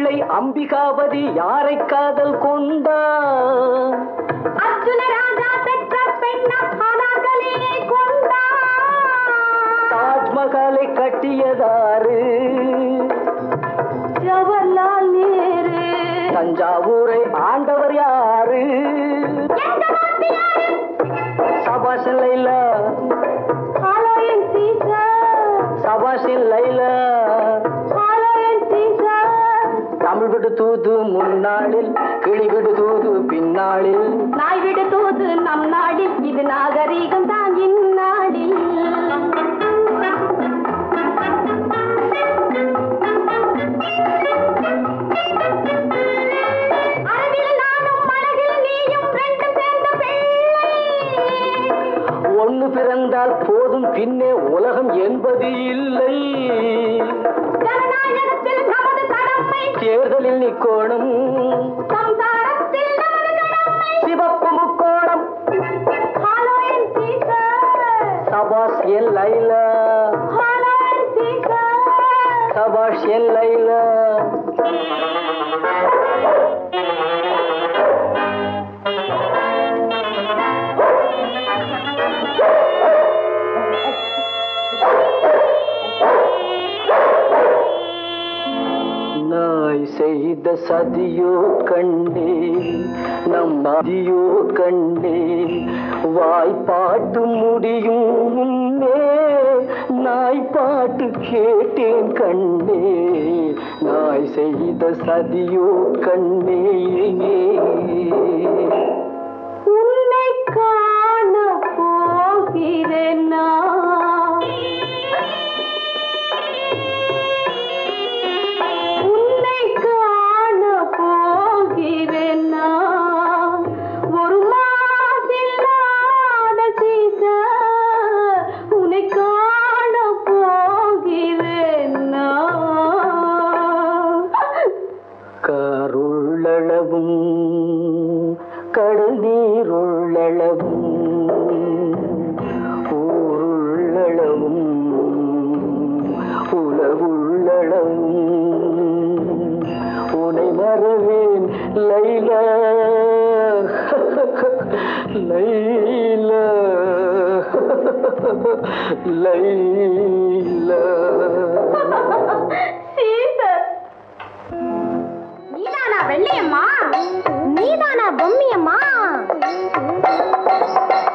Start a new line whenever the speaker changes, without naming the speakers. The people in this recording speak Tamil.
பிள்ளை அம்பிகாபதி யாரை காதல் கொண்டார்
அர்ஜுன ராஜா பெற்ற பெண்ணா அனாகலியை கொண்டார்
தாஜ்மஹாலை கட்டியதாரு
ஜவஹர்லால் நேரு
தஞ்சாவூரை ஆண்டவர் யாரு
எந்த வாத்தியாரு?
சபாஷன் லைலா
ஹலோ என் சீசர்
சபாஷின் லைலா
ஹலோ என் சீசர்
தமிழ் விடு தூது முன்னாளில் கிளி விடு தூது பின்னாளில்
நாய் விடு தூது நம் நாடில் இது நாகரீகம் தான் இந்நாடில் அழகில் நானும் அழகில் நீயும் ரெண்டும் சேர்ந்த பிள்ளை
ஒண்ணு பிறந்தால் போதும் பின்னே உலகம் என்பது இல்லை
ஜனநாயகத்தில் நமது கடமை
தேர்தலில் நிக்கோணம்
சம்சாரத்தில் நமது கடமை
சிவப்பு முக்கோணம்
ஹலோ என் சீசர்
சபாஷ் என் லைலா
ஹலோ என் சீசர்
சபாஷ் என் லைலா நாய் செய்த சதியோ கண்டே நம் மதியோ கண்டே வாய்ப்பாட்டு முடியும் முன்னே நாய் பாட்டு கேட்டேன் கண்ணே நாய் செய்த சதியோ கண்ணே
உன்னை காண போகிறேன் நான். உன்னை காண போகிறேன் நான். ஒரு மாசில்லாத சீசர், உன்னை காண போகிறேன் நான்.
கருள்ளளவும் கடல் நீருள்ளளவும் ஊருள்ளளவும் உலகுள்ளளவும் உனை மறவேன் லைலா லைலா லைலா
சீசர் நீதானா வெள்ளையம்மா நீதானா பொம்மியம்மா